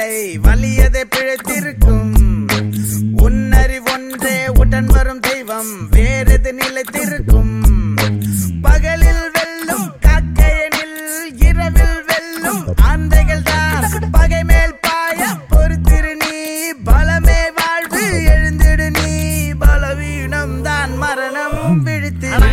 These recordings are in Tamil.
இல்லை வலியதை பிழைத்திருக்கும் உன்னறிவொன்றே உடன் வரும் தெய்வம் வேறெது நிலைத்திருக்கும் பகலில் வெல்லும் காக்கையனில் இரவில் வெல்லும் ஆந்தைகள் தான் பகை மேல் பாய பொறுத்திரு நீ பலமே வாழ்வு எழுந்திடு நீ பலவீனம் தான் மரணம் விழித்திரு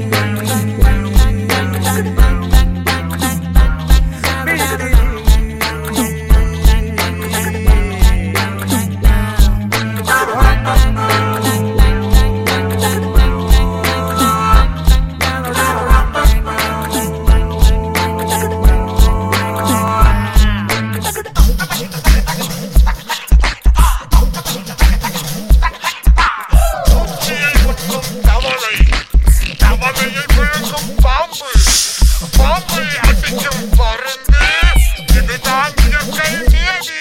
தவளை தவளையை விழுங்கும் பாம்பு பாம்பை அடிக்கும் பருந்து இதுதான் இயற்கை நியதி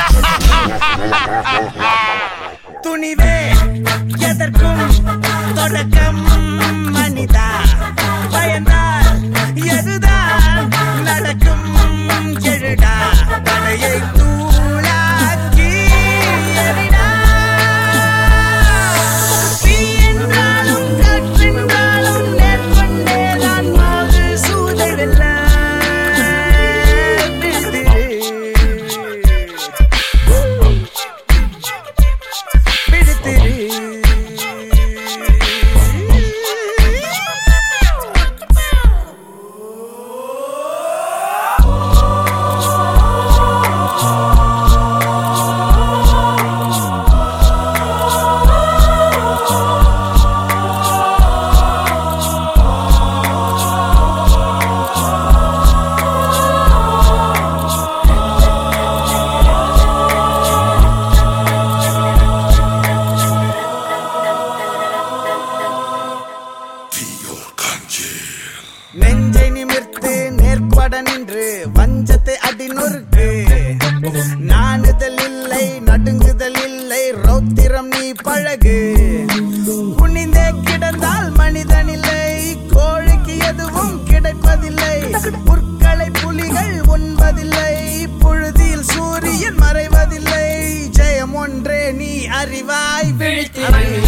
துணிவே எதற்கும் தொடக்கம் மனிதா பயந்தால் எதுதான் நடக்கும் எழுடா தலையை தூளாக்கி எறிடா. தீ என்றாலும் காற்றென்றாலும் நேர்கொண்டேதான் மாறு சூதை வெல்ல விழுதிரு. பிடித்திரு நெஞ்சை நிமிர்த்து நேர்பட நின்று வஞ்சத்தை அடி நொறுக்கு நாணுதல் இல்லை நடுங்குதல் இல்லை ரௌத்திரம் நீ பழகு குனிந்தே கிடந்தால் மனிதன் இல்லை கோழிக்கு எதுவும் கிடைப்பதில்லை புற்களை புலிகள் உண்பதில்லை புழுதியில் சூரியன் மறைவதில்லை ஜெயம் ஒன்றே நீ அறிவாய் விழித்திரு